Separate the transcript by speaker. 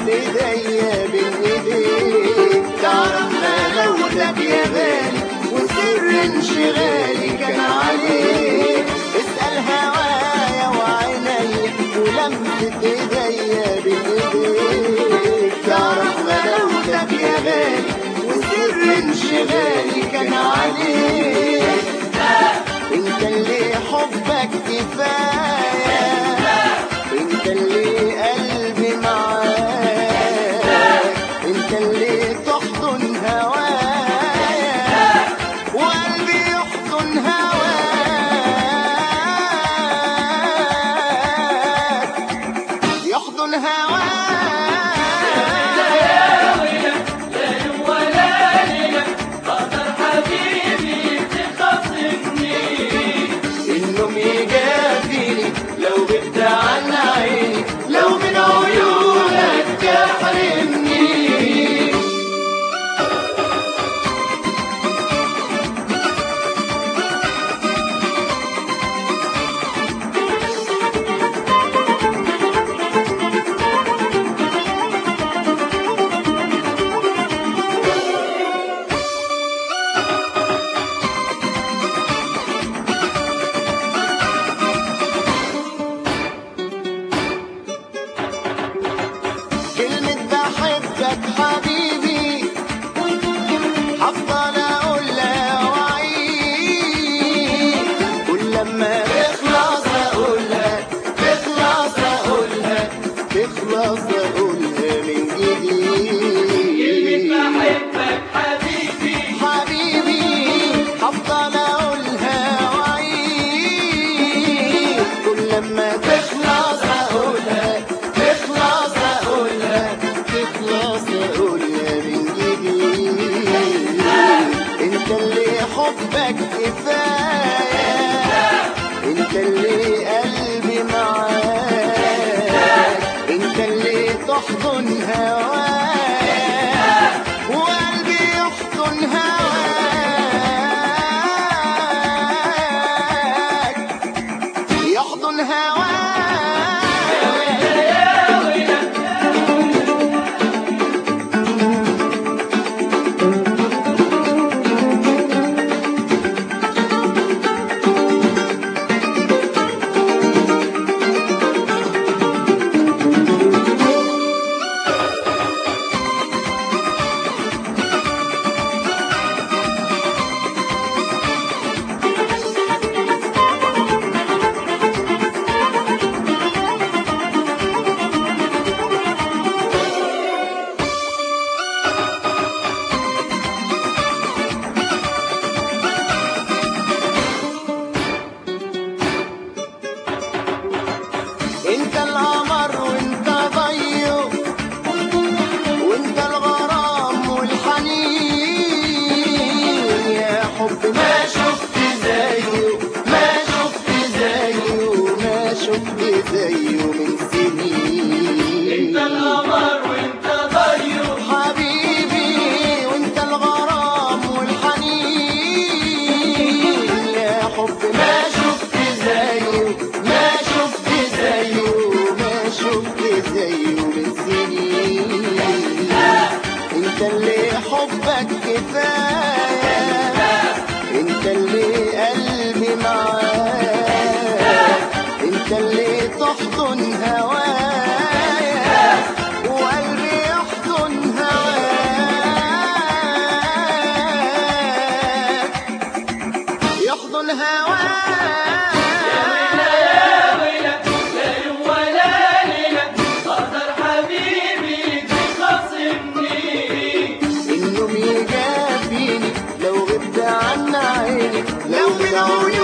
Speaker 1: ايديا بين ايديك تعرف غلاوتك يا غالي وسر انشغالي كان عليك اسأل هوايا وعينيا ولمسة ايديا بين ايديك تعرف غلاوتك يا غالي وسر انشغالي كان عليك انت اللي حبك كفايه انت اللي قلبي معاك انت اللي تحضن هوايا وقلبي يحضن هواك يحضن هواك النوم يجافيني لو غبت عن عيني لو من عيونك تحرمني كلمة بحبك حبيبي هفضل اقولها واعيد كل لما تخلص اقولها تخلص اقولها تخلص اقولها من جديد
Speaker 2: بحبك حبيبي
Speaker 1: حبيبي هفضل اقولها واعيد كل لما تخلص اقولها تخلص اقولها تخلص اقولها من جديد انت اللي حبك كفايه انت اللي قلبي معاك انت اللي تحضن هوايا وقلبي يحضن هواك يحضن هواك انت القمر وانت ضيه وانت الغرام والحنين يا حب ما شفت زيه ما شفت زيه ما شفت زيه من سنين
Speaker 2: انت القمر وانت ضيو
Speaker 1: حبيبي وانت الغرام والحنين يا حب ما شفت زيه ما شفت زيه ما شفت زيه من سنين انت اللي حبك كفايه انت اللي قلبي معاك انت اللي تحضن هوايا وقلبي يحضن هواك يحضن هواك
Speaker 2: يا ويلك لا يوم ولا ليلة قدر حبيبي تخاصمني
Speaker 1: النوم يجافيني لو غبت عن عيني لو من عيوني